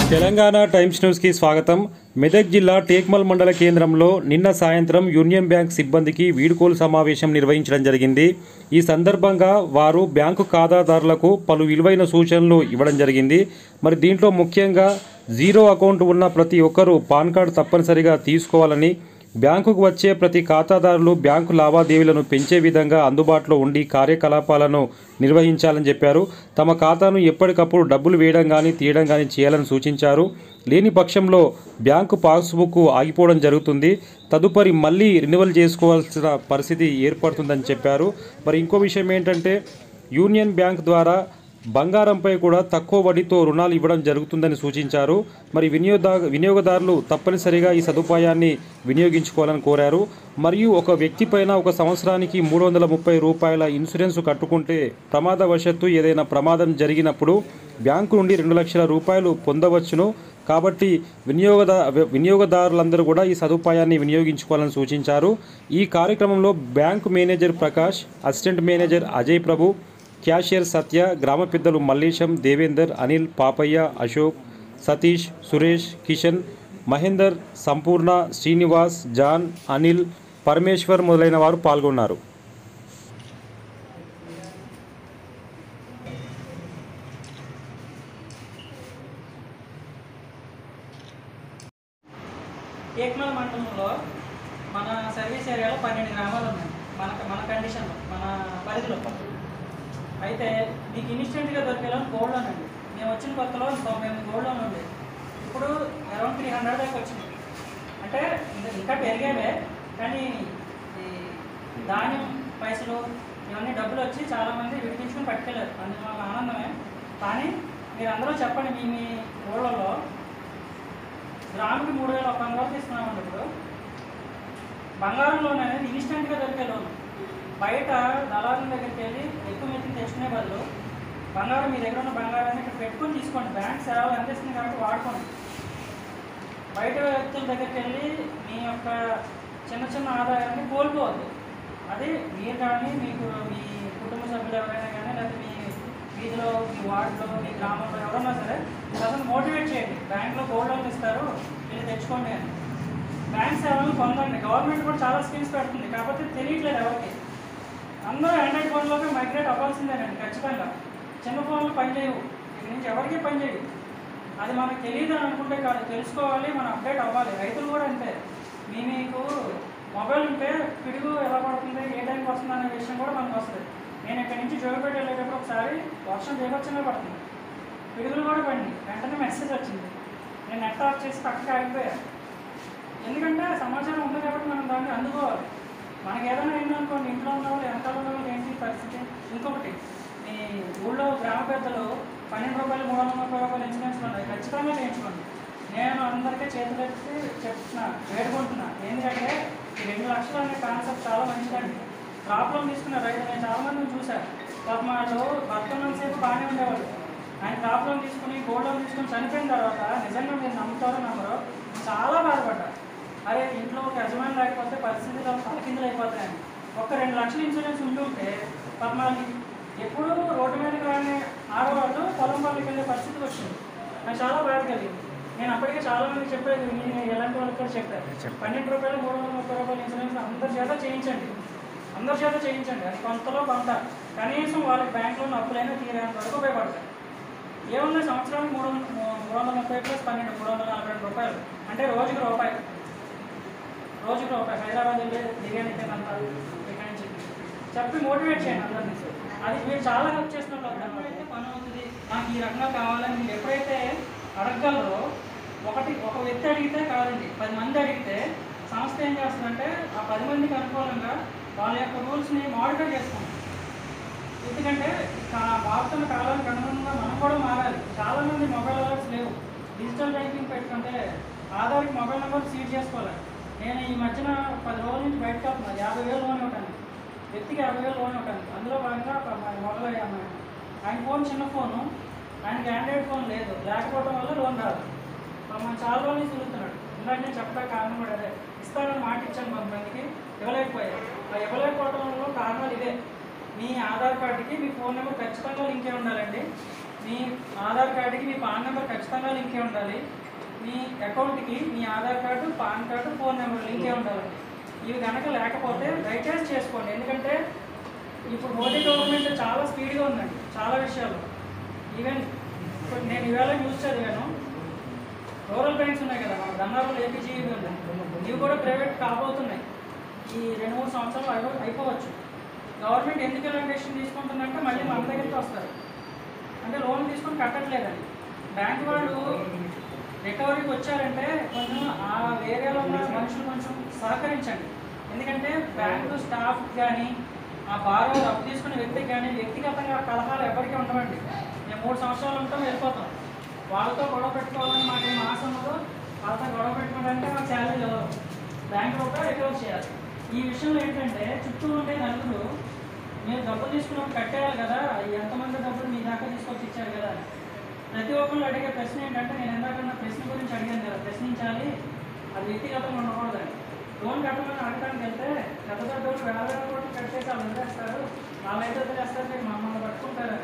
Telangana times న్యూస్కి స్వాగతం మెదక్ జిల్లా టేక్మల్ మండల కేంద్రంలో నిన్న సాయంత్రం యూనియన్ బ్యాంక్ సిబ్బందికి వీడుకోలు సమావేశం నిర్వహించడం జరిగింది ఈ సందర్భంగా వారు బ్యాంకు ఖాతాదారులకు పలు విలువైన సూచనలు ఇవ్వడం జరిగింది మరి దీంట్లో ముఖ్యంగా జీరో అకౌంట్ ఉన్న ప్రతి ఒక్కరూ పాన్ కార్డు తప్పనిసరిగా తీసుకోవాలని బ్యాంకుకు వచ్చే ప్రతి ఖాతాదారులు బ్యాంకు లావాదేవీలను పెంచే విధంగా అందుబాటులో ఉండి కార్యకలాపాలను నిర్వహించాలని చెప్పారు తమ ఖాతాను ఎప్పటికప్పుడు డబ్బులు వేయడం కానీ తీయడం కానీ చేయాలని సూచించారు లేని పక్షంలో బ్యాంకు పాస్బుక్ ఆగిపోవడం జరుగుతుంది తదుపరి మళ్ళీ రెన్యువల్ చేసుకోవాల్సిన పరిస్థితి ఏర్పడుతుందని చెప్పారు మరి ఇంకో విషయం ఏంటంటే యూనియన్ బ్యాంక్ ద్వారా బంగారంపై కూడా తక్కువ వడ్డీతో రుణాలు ఇవ్వడం జరుగుతుందని సూచించారు మరి వినియోగదా వినియోగదారులు తప్పనిసరిగా ఈ సదుపాయాన్ని వినియోగించుకోవాలని కోరారు మరియు ఒక వ్యక్తి పైన ఒక సంవత్సరానికి మూడు వందల ముప్పై రూపాయల ఇన్సూరెన్స్ కట్టుకుంటే ప్రమాదవశత్తు ఏదైనా ప్రమాదం జరిగినప్పుడు బ్యాంకు నుండి రెండు లక్షల రూపాయలు పొందవచ్చును కాబట్టి వినియోగదా వినియోగదారులందరూ కూడా ఈ సదుపాయాన్ని వినియోగించుకోవాలని సూచించారు ఈ కార్యక్రమంలో bank manager Prakash assistant manager Ajay Prabhu cashier Satya గ్రామ పెద్దలు మల్లేశం దేవేందర్ అనిల్ పాపయ్య అశోక్ సతీష్ సురేష్ కిషన్ మహేందర్ సంపూర్ణ శ్రీనివాస్ జాన్ అనిల్ పరమేశ్వర్ మొదలైన వారు పాల్గొన్నారు ఏక్మల్ మండలంలో మన సర్వీస్ ఏరియాలో పన్నెండు గ్రామాలు ఉన్నాయి మన మన కండిషన్లో మన పరిధిలో అయితే మీకు ఇన్స్టెంట్గా దొరికే లోన్ గోల్డ్ లోన్ అండి మేము వచ్చిన కొత్తలో తొంభై ఎనిమిది గోల్డ్ లోన్ ఉంది ఇప్పుడు అరౌండ్ త్రీ హండ్రెడ్ దాకా వచ్చింది అంటే ఇంకా ఇంకా పెరిగేవే కానీ ఈ ధాన్యం పైసలు ఇవన్నీ డబ్బులు వచ్చి చాలామంది విడిపించుకుని పట్టుకెళ్ళారు అందుకు మాకు ఆనందమే కానీ మీరు అందరూ చెప్పండి మీ మీ ఊళ్ళలో గ్రాముకి మూడు వేల ఒక వంద వరకు ఇస్తున్నామండి ఇప్పుడు బంగారం లోన్ అనేది ఇన్స్టెంట్గా దొరికే లోన్ బయట దళారుల దగ్గరికి వెళ్ళి ఎక్కువ మెత్తిని తెచ్చుకునే బదులు బంగారం మీ దగ్గర ఉన్న బంగారాన్ని ఇక్కడ పెట్టుకొని తీసుకోండి బ్యాంక్ సేవలు అందిస్తుంది కాబట్టి వాడుకోండి బయట వ్యక్తుల దగ్గరికి వెళ్ళి మీ యొక్క చిన్న చిన్న ఆదాయాన్ని కోల్పోవద్దు అది మీరు కానీ మీకు మీ కుటుంబ సభ్యులు ఎవరైనా కానీ లేకపోతే మీ వీధిలో మీ వార్డులో మీ గ్రామంలో ఎవరన్నా సరే అసలు మోటివేట్ చేయండి బ్యాంక్లో గోల్డ్ లోన్ ఇస్తారు మీరు తెచ్చుకోండి అని బ్యాంక్ సేవలను పొందండి గవర్నమెంట్ కూడా చాలా స్కీమ్స్ పెడుతుంది కాకపోతే తెలియట్లేదు ఎవరికి అందరూ ఆండ్రాయిడ్ ఫోన్లోకి మైగ్రేట్ అవ్వాల్సిందేనండి ఖచ్చితంగా చిన్న ఫోన్లు పనిచేయవు ఇక్కడి నుంచి ఎవరికి పనిచేయవు అది మనకు తెలియదు అని అనుకుంటే కాదు తెలుసుకోవాలి మనం అప్డేట్ అవ్వాలి రైతులు కూడా అంతే మీ మీకు మొబైల్ ఉంటే పిడుగు ఎలా పడుతుంది ఏ టైంకి వస్తుంది అనే విషయం కూడా మనకు వస్తుంది నేను ఇక్కడి నుంచి జోగిపేట వెళ్ళేటప్పుడు ఒకసారి వర్షం బీభత్సంగా పడుతుంది పిడుగులు కూడా పడింది వెంటనే మెసేజ్ వచ్చింది నేను నెట్ ఆఫ్ చేసి పక్కకి ఆగిపోయాను ఎందుకంటే సమాచారం ఉంది కాబట్టి మనం దాన్ని అందుకోవాలి మనకి ఏదైనా అయిందనుకోండి ఇంట్లో ఉన్న వాళ్ళు వెనకాల ఉన్న వాళ్ళు ఏంటి పరిస్థితి ఇంకొకటి మీ ఊళ్ళో గ్రామ పెద్దలు పన్నెండు రూపాయలు మూడు వందల ముప్పై రూపాయలు ఇన్సూరెన్స్ ఉన్నాయి ఖచ్చితంగా చేయించుకోండి నేను అందరికీ చేతులెత్తి చెప్తున్నా వేడుకుంటున్నా ఎందుకంటే ఈ రెండు లక్షలు అనే కాన్సెప్ట్ చాలా మంచిదండి క్రాప్ లోన్ తీసుకున్న రైతు నేను చాలా మందిని చూశాను పాప వాళ్ళు బతుకున్నంతసేపు బాగానే ఉండేవాళ్ళు ఆయన క్రాప్ లోన్ తీసుకుని గోల్డ్ లోన్ తీసుకుని చనిపోయిన తర్వాత నిజంగా మీరు నమ్ముతారో నమ్మరో చాలా బాధపడ్డారు అరే ఇంట్లో ఒక యజమాని లేకపోతే పరిస్థితులు తలకిందులు అయిపోతాయని ఒక్క రెండు లక్షల ఇన్సూరెన్స్ ఉండి ఉంటే పాప మనకి ఎప్పుడు రోడ్డు మీదకి రాని ఆడవాళ్ళు పొలం పనులకు వెళ్ళే పరిస్థితి వచ్చింది నాకు చాలా బాధ కలిగింది నేను అప్పటికే చాలా మందికి చెప్పేది నేను ఎలాంటి వాళ్ళకి కూడా చెప్పాను పన్నెండు రూపాయలు మూడు వందల ముప్పై రూపాయల ఇన్సూరెన్స్ అందరి చేత చేయించండి అందరి చేత చేయించండి అది కొంతలో కొంత కనీసం వాళ్ళకి బ్యాంకులో అప్పులైనా తీరేంత వరకు ఉపయోగపడతాయి ఏముంది సంవత్సరానికి మూడు వందల మూడు వందల ముప్పై ప్లస్ పన్నెండు మూడు వందల నలభై రెండు రూపాయలు అంటే రోజుకి రూపాయి రోజుకి రూపాయి హైదరాబాద్ వెళ్ళి బిర్యానీ తినంత ఇక్కడి నుంచి చెప్పి మోటివేట్ చేయండి అందరినీ అది మీరు చాలా హెల్ప్ చేస్తున్నారు ఎప్పుడైతే పని అవుతుంది నాకు ఈ రకంగా కావాలని మీరు ఎప్పుడైతే అడగగలరో ఒకటి ఒక వ్యక్తి అడిగితే కాదండి పది మంది అడిగితే సంస్థ ఏం చేస్తుందంటే ఆ పది మందికి అనుకూలంగా వాళ్ళ యొక్క రూల్స్ని మాడిఫై చేస్తాం ఎందుకంటే కా- మారుతున్న కాలానికి అనుగుణంగా మనం కూడా మారాలి చాలా మంది మొబైల్ అలర్ట్స్ లేవు డిజిటల్ బ్యాంకింగ్ పెట్టుకుంటే ఆధార్కి మొబైల్ నెంబర్ సీడ్ చేసుకోవాలి నేను ఈ మధ్యన పది రోజుల నుంచి బయటకు వెళ్తున్నాను యాభై వేలు లోన్ ఇవ్వటానికి వ్యక్తికి యాభై వేలు లోన్ ఇవ్వటానికి అందులో భాగంగా ఒక మా మొబైల్ అయ్యాము ఆయన ఫోన్ చిన్న ఫోను ఆయనకి ఆండ్రాయిడ్ ఫోన్ లేదు లేకపోవడం వల్ల లోన్ రాదు పాపం మనం చాలా రోజులు నుంచి తిరుగుతున్నాడు ఇందాక నేను చెప్పడానికి కారణం కూడా అదే ఇస్తానని మాట ఇచ్చాను కొంతమందికి ఇవ్వలేకపోయారు ఆ ఇవ్వలేకపోవడం వల్ల కారణాలు ఇదే మీ ఆధార్ కార్డుకి మీ ఫోన్ నెంబర్ ఖచ్చితంగా లింక్ అయి ఉండాలండి మీ మీ ఆధార్ కార్డుకి మీ పాన్ నెంబర్ ఖచ్చితంగా లింక్ అయి ఉండాలి మీ అకౌంట్కి మీ Aadhaar card PAN card phone number link అయి ఉండాలండి ఇవి కనుక లేకపోతే దయచేసి చేసుకోండి ఎందుకంటే ఇప్పుడు మోదీ గవర్నమెంట్ చాలా స్పీడ్గా ఉందండి చాలా విషయాల్లో ఈవెన్ ఇప్పుడు నేను ఇవాళ న్యూస్ చదివాను రూరల్ బ్యాంక్స్ ఉన్నాయి కదా మన గన్నాపురం ఏపీజీబీ ఉంది ఇవి కూడా ప్రైవేట్ కాబోతున్నాయి ఈ రెండు మూడు సంవత్సరాలు అయిపో అయిపోవచ్చు గవర్నమెంట్ ఎందుకు ఇలాంటి డెసిషన్ తీసుకుంటుందంటే మళ్ళీ మన దగ్గరికి వస్తారు అంటే లోన్ తీసుకొని కట్టట్లేదని బ్యాంక్ వాళ్ళు రికవరీకి వచ్చారంటే కొంచెం ఆ ఏరియాలో ఉన్న మనుషులు కొంచెం సహకరించండి ఎందుకంటే బ్యాంకు స్టాఫ్ కానీ ఆ బాగా అప్పు తీసుకున్న వ్యక్తికి కానీ వ్యక్తిగతంగా కలహాలు ఎవరికీ ఉండవండి మేము మూడు సంవత్సరాలు ఉంటాం వెళ్ళిపోతాం వాళ్ళతో గొడవ పెట్టుకోవాలని మాకు ఏం ఆశ ఉండదు వాళ్ళతో గొడవ పెట్టుకోవడానికి మాకు శాలరీ లేదు బ్యాంక్ రూపాయలు రికవర్ చేయాలి ఈ విషయంలో ఏంటంటే చుట్టూ ఉండే నలుగురు మీరు డబ్బులు తీసుకున్నప్పుడు కట్టేయాలి కదా ఎంతమంది డబ్బులు మీ దాకా తీసుకొచ్చి ఇచ్చారు కదా అని. ప్రతి ఒక్కళ్ళు అడిగే ప్రశ్న ఏంటంటే నేను ఎందాకన్నా ప్రశ్న గురించి అడిగాను కదా ప్రశ్నించాలి అది వ్యక్తిగతంగా ఉండకూడదని లోన్ కట్టమని అడగడానికి వెళ్తే పెద్ద పెద్ద వాళ్ళు వేల వేల కోట్లు కట్టేసి వాళ్ళు వదిలేస్తారు వాళ్ళైతే వదిలేస్తారు మీరు మమ్మల్ని పట్టుకుంటారని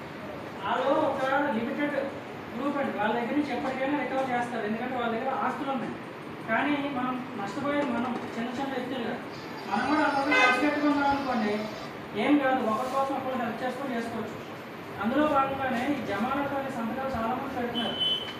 వాళ్ళు ఒక లిమిటెడ్ గ్రూప్ అండి వాళ్ళ దగ్గర నుంచి ఎప్పటికైనా రికవర్ చేస్తారు ఎందుకంటే వాళ్ళ దగ్గర ఆస్తులు ఉన్నాయి కానీ మనం నష్టపోయేది మనం చిన్న చిన్న వ్యక్తులుగా మనం కూడా అందరూ ఖర్చు పెట్టుకున్నాం అనుకోండి ఏం కాదు ఒకరి కోసం ఒకరు హెల్ప్ చేసుకొని చేసుకోవచ్చు అందులో భాగంగానే ఈ జమానతో సంతకాలు చాలా మంది పెడుతున్నారు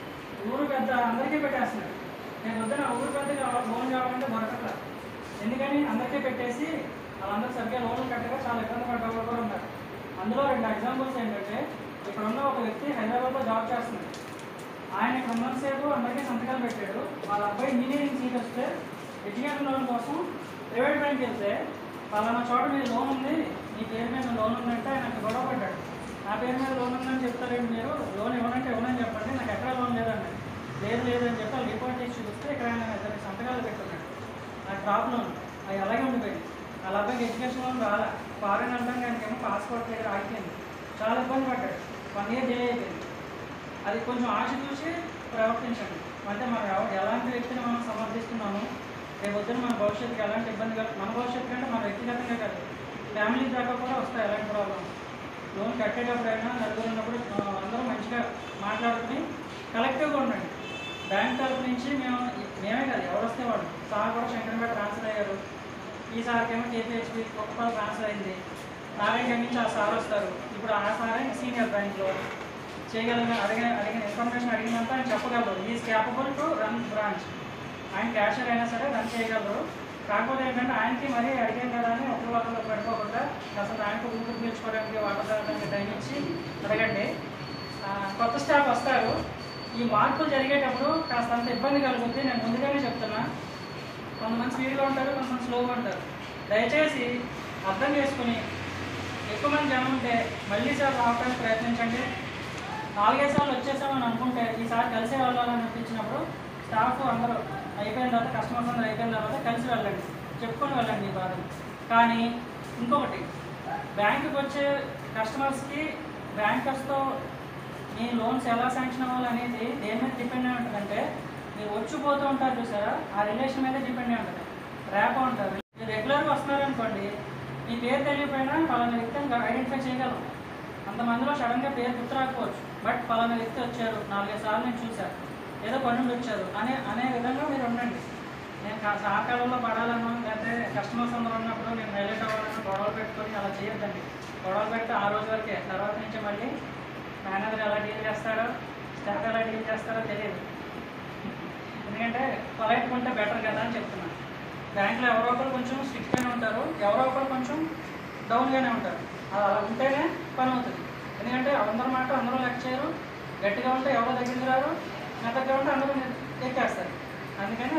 ఊరు పెద్ద అందరికీ పెట్టేస్తున్నారు నేను వద్దున ఊరు పెద్దగా లోన్ కావాలంటే దొరకట్లా ఎందుకని అందరికీ పెట్టేసి వాళ్ళందరూ సరిగ్గా లోన్లు కట్టగా చాలా ఇబ్బంది పడ్డ వాళ్ళు కూడా ఉన్నారు అందులో రెండు ఎగ్జాంపుల్స్ ఏంటంటే ఇక్కడ ఉన్న ఒక వ్యక్తి హైదరాబాద్లో జాబ్ చేస్తున్నాడు ఆయన ఇక్కడ ఉన్నంతసేపు అందరికీ సంతకాలు పెట్టాడు వాళ్ళ అబ్బాయి ఇంజనీరింగ్ సీట్ వస్తే ఎడ్యుకేషన్ లోన్ కోసం ప్రైవేట్ బ్యాంక్ వెళ్తే పలానా చోట మీద లోన్ ఉంది మీ పేరు మీద లోన్ ఉందంటే ఆయన అక్కడ గొడవ పడ్డాడు నా పేరు మీద లోన్ ఉందని చెప్తారేంటి మీరు లోన్ ఇవ్వనంటే ఇవ్వనని చెప్పండి నాకు ఎక్కడ లోన్ లేదండి లేదు లేదని చెప్పి వాళ్ళు రిపోర్ట్ చేసి చూపిస్తే ఇక్కడ ఆయన ఇద్దరికి సంతకాలు పెట్టున్నాడు నాకు ప్రాబ్లం అవి అలాగే ఉండిపోయింది వాళ్ళ అబ్బాయికి ఎడ్యుకేషన్ లోన్ రాలా ఫారెన్ అంటాం కానీ ఏమో పాస్పోర్ట్ దగ్గర ఆగిపోయింది చాలా ఇబ్బంది పడ్డాడు వన్ ఇయర్ డిలే అయిపోయింది అది కొంచెం ఆశ చూసి ప్రవర్తించండి అంటే మనం ఎవ- ఎలాంటి వ్యక్తిని మనం సమర్థిస్తున్నాము రేపు పొద్దున మన భవిష్యత్తుకి ఎలాంటి ఇబ్బంది కల మన భవిష్యత్తు కంటే మన వ్యక్తిగతంగా కాదు ఫ్యామిలీ దాకా కూడా వస్తాయి ఎలాంటి ప్రాబ్లమ్ లోన్ కట్టేటప్పుడైనా నలుగురు ఉన్నప్పుడు ఆ, అందరూ మంచిగా మాట్లాడుకుని కలెక్టివ్గా ఉండండి బ్యాంక్ తరపు నుంచి మేము మేమే కాదు ఎవరు వస్తే వాళ్ళు సార్ కూడా శంకరంపేట ట్రాన్స్ఫర్ అయ్యారు ఈ సార్కేమో కేపీహెచ్పి ఒక్కపాలు ట్రాన్స్ఫర్ అయింది నారాయణ నుంచి ఆ సార్ వస్తారు ఇప్పుడు ఆ సారే సీనియర్ బ్యాంక్లో చేయగలిగిన అడిగిన అడిగిన ఇన్ఫర్మేషన్ అడిగినంత ఆయన చెప్పగలరు is capable to run branch ఆయన క్యాషియర్ అయినా సరే రన్ చేయగలరు కాకపోతే ఏంటంటే ఆయనకి మరీ అడిగాం కదా అని ఒకరి ఒకరు పెట్టుకోకుండా అసలు ఆయనకు ఊపిరి పీల్చుకోవడానికి వాటర్ తాగడానికి టైం ఇచ్చి అడగండి ఆ, కొత్త స్టాఫ్ వస్తారు ఈ మార్పులు జరిగేటప్పుడు కాస్త అంత ఇబ్బంది కలుగుతుంది నేను ముందుగానే చెప్తున్నా కొంతమంది స్పీడ్గా ఉంటారు కొంతమంది స్లోగా ఉంటారు దయచేసి అర్థం చేసుకుని ఎక్కువ మంది జనం ఉంటే మళ్ళీ సార్ రావడానికి ప్రయత్నించండి నాలుగైదు సార్లు వచ్చేసామని అనుకుంటే ఈసారి కలిసే వెళ్ళాలని అనిపించినప్పుడు స్టాఫ్ అందరూ అయిపోయిన తర్వాత కస్టమర్స్ అందరూ అయిపోయిన తర్వాత కలిసి వెళ్ళండి చెప్పుకొని వెళ్ళండి ఈ బాధ కానీ ఇంకొకటి బ్యాంకుకి వచ్చే కస్టమర్స్కి బ్యాంకర్స్తో మీ లోన్స్ ఎలా శాంక్షన్ అవ్వాలనేది దేని మీద డిపెండ్ అయి ఉంటుందంటే మీరు వచ్చిపోతూ ఉంటారు చూసారా ఆ రిలేషన్ మీద డిపెండ్ అయి ఉంటుంది ర్యాప్ ఉంటారు మీరు రెగ్యులర్గా వస్తున్నారనుకోండి మీ పేరు తెలియకపోయినా పలానా వ్యక్తిని ఐడెంటిఫై చేయగలం అంతమందిలో సడన్గా పేరు గుర్తు రాకపోవచ్చు బట్ పలానా వ్యక్తి వచ్చారు నాలుగైదు సార్లు నేను చూశాను ఏదో పనులు వచ్చారు అనే అనే విధంగా మీరు ఉండండి నేను కా- సహకారంలో పడాలను లేకపోతే కస్టమర్స్ అందరూ ఉన్నప్పుడు నేను హైలైట్ అవ్వాలని గొడవలు పెట్టుకొని అలా చేయొద్దండి గొడవలు పెడితే ఆ రోజు వరకే తర్వాత నుంచి మళ్ళీ మేనేజర్ ఎలా డీల్ చేస్తారో స్టాఫ్ ఎలా డీల్ చేస్తారో తెలియదు ఎందుకంటే పొలైట్గా ఉంటే బెటర్ కదా అని చెప్తున్నాను బ్యాంకులో ఎవరో ఒకరు కొంచెం స్ట్రిక్ట్గానే ఉంటారు ఎవరో ఒకరు కొంచెం డౌన్గానే ఉంటారు అది అలా ఉంటేనే పని అవుతుంది ఎందుకంటే అందరూ మాట అందరూ లెక్క చేయరు గట్టిగా ఉంటే ఎవరో దగ్గరికి రారు మెత్తగా ఉంటే అందరూ ఎక్కేస్తారు అందుకని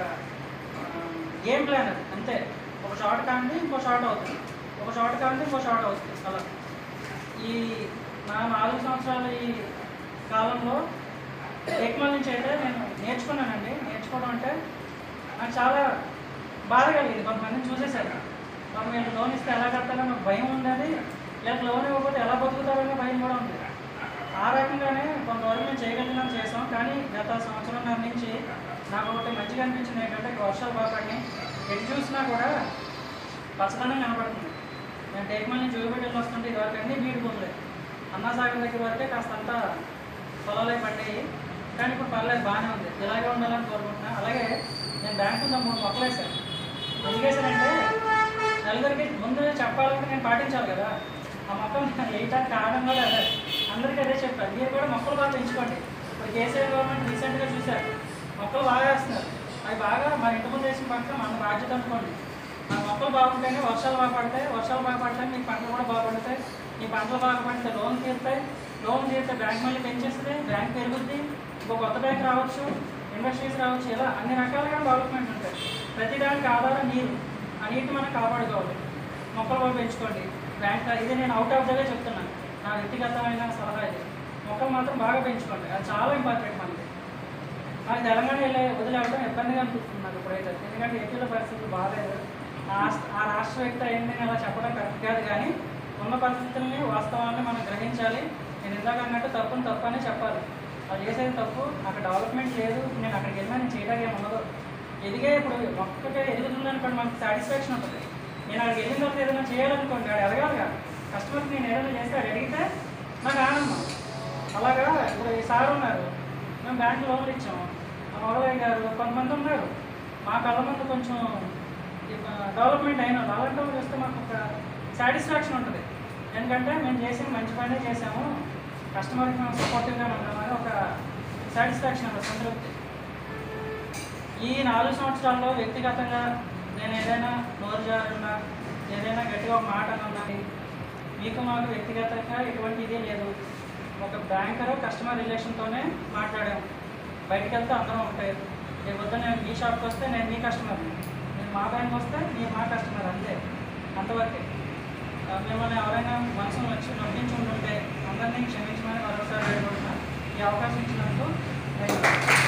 గేమ్ ప్లాన్ అది అంతే ఒక షార్ట్ కాండి ఇంకో షార్ట్ అవుతుంది ఒక షార్ట్ కాండి ఇంకో షార్ట్ అవుతుంది అలా ఈ నా నాలుగు సంవత్సరాల ఈ కాలంలో ఏకమల్ నుంచి అయితే నేను నేర్చుకున్నానండి నేర్చుకోవడం అంటే నాకు చాలా బాధ కలిగింది కొంతమందిని చూసేసాను మనం వీళ్ళు లోన్ ఇస్తే ఎలా కట్టాలో నాకు భయం ఉండేది లేదా లోన్ ఇవ్వకపోతే ఎలా బతుకుతారనే భయం కూడా ఉంది ఆ రకంగానే కొంతవరకు మేము చేయగలిగినాం చేసాం కానీ గత సంవత్సరంన్నర నుంచి నాకు ఒకటి మంచిగా అనిపించింది ఏంటంటే ఇక్కడ వర్షాలు బాగా పడినాయి ఎటు చూసినా కూడా పచ్చదనం కనపడుతుంది నేను టేక్మల్ నుంచి జోగిపెట్టి వెళ్ళి వస్తుంటే ఇదివరకు అన్నీ బీడు భూములే అన్నాసాగర్ దగ్గర వరకే కాస్త అంతా పొలాలే పడ్డాయి కానీ ఇప్పుడు పర్లేదు బాగానే ఉంది ఇలాగే ఉండాలని కోరుకుంటున్నా అలాగే నేను బ్యాంకులో మూడు మొక్కలు వేసాను ఎందుకు వేసానంటే నలుగురికి ముందు చెప్పాలంటే నేను పాటించాలి కదా ఆ మొక్కలు వేయటానికి కారణం కూడా అదే అందరికీ అదే చెప్పాను మీరు కూడా మొక్కలు బాగా పెంచుకోండి ఇప్పుడు కేసీఆర్ గవర్నమెంట్ రీసెంట్గా చూశారు మొక్కలు బాగా వేస్తున్నారు అవి బాగా మన ఇంటి ముందు వేసిన పక్కన మన బాధ్యత అనుకోండి మన మొక్కలు బాగుంటేనే వర్షాలు బాగా పడతాయి వర్షాలు బాగా పడతాయి మీ పంటలు కూడా బాగా పడతాయి మీ పంటలు బాగా పడితే లోన్ తీరుతాయి లోన్ తీరితే బ్యాంక్ మళ్ళీ పెంచేస్తుంది బ్యాంక్ పెరుగుద్ది ఇంకో కొత్త బ్యాంక్ రావచ్చు ఇండస్ట్రీస్ రావచ్చు ఇలా అన్ని రకాలుగా డెవలప్మెంట్ ఉంటాయి ప్రతి దానికి ఆధారం నీరు ఆ నీటిని మనం కాపాడుకోవాలి మొక్కలు కూడా పెంచుకోండి బ్యాంక్ ఇది నేను అవుట్ ఆఫ్ ద వే చెప్తున్నాను నా వ్యక్తిగతమైన సలహా ఇది మొక్కలు మాత్రం బాగా పెంచుకోండి అది చాలా ఇంపార్టెంట్ మనకి నాకు తెలంగాణ వెళ్ళే వదిలేవడం ఇబ్బందిగా అనిపిస్తుంది నాకు ఇప్పుడైతే ఎందుకంటే ఏపీలో పరిస్థితులు బాగాలేదు ఆ రాష్ట్ర ఆ రాష్ట్ర వ్యక్తి అయింది అలా చెప్పడం కరెక్ట్ కాదు కానీ ఉన్న పరిస్థితుల్ని వాస్తవాన్ని మనం గ్రహించాలి నేను ఇందాక అన్నట్టు తప్పుని తప్పు అనే చెప్పాలి అది చేసేది తప్పు అక్కడ డెవలప్మెంట్ లేదు నేను అక్కడికి వెళ్ళినా నేను చేయడానికి ఏమి ఉండదు ఎదిగే ఇప్పుడు ఒక్కటే ఎదుగుతుంది అనుకోండి మనకి సాటిస్ఫాక్షన్ ఉంటుంది నేను అక్కడికి వెళ్ళిన తర్వాత ఏదైనా చేయాలనుకోండి ఆడు ఎదగాలిగా కస్టమర్కి నేను ఏదైనా చేస్తే ఆడు అడిగితే నాకు ఆనందం అలాగా ఇప్పుడు ఈ సార్ ఉన్నారు మేము బ్యాంక్ లోన్లు ఇచ్చాము మా మొదలయ్య గారు కొంతమంది ఉన్నారు మా కళ్ళ ముందు కొంచెం డెవలప్మెంట్ అయిన వాళ్ళు. అలాంటి వాళ్ళు చూస్తే మాకు ఒక సాటిస్ఫాక్షన్ ఉంటుంది ఎందుకంటే మేము చేసిన మంచి పనే చేసాము కస్టమర్కి మేము సపోర్టివ్గా ఉన్నామని ఒక సాటిస్ఫాక్షన్ ఉంటుంది సంతృప్తి ఈ నాలుగు సంవత్సరాల్లో వ్యక్తిగతంగా నేను ఏదైనా నోరు జారున్నా ఏదైనా గట్టిగా ఒక మాట అన్నా మీకు మాకు వ్యక్తిగతంగా ఎటువంటి ఇది లేదు ఒక బ్యాంకర్ కస్టమర్ రిలేషన్తోనే మాట్లాడాము బయటికి వెళ్తే అందరం ఒకటే రేపు పొద్దున్న నేను మీ షాప్కి వస్తే నేను మీ కస్టమర్ నేను మా బ్యాంక్ వస్తే మీరు మా కస్టమర్ అంతే అంతవరకే ఆ, మిమ్మల్ని ఎవరైనా మనసును వచ్చి నొప్పించి ఉంటుంటే అందరినీ క్షమించమని మరొకసారి వేడుకుంటున్నా ఈ అవకాశం ఇచ్చినందుకు థ్యాంక్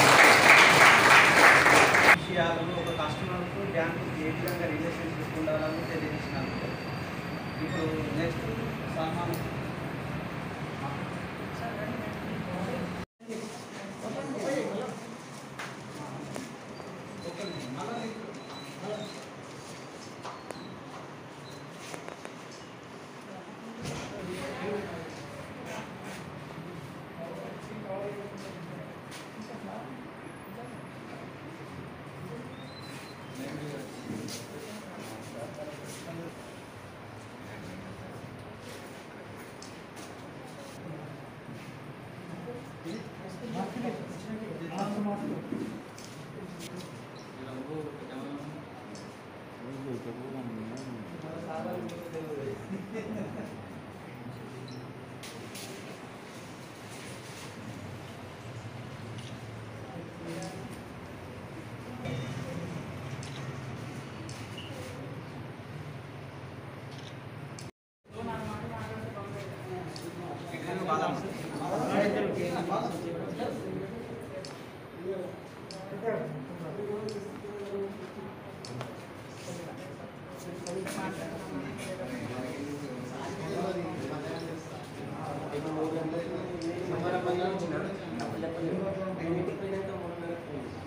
యూ విషయాలను ఒక కస్టమర్కు బ్యాంకు ఏ విధంగా రిలేషన్షిప్ ఉండాలని తెలియజేసినాను ఇప్పుడు నెక్స్ట్ సల్మాన్ ఇప్పుడు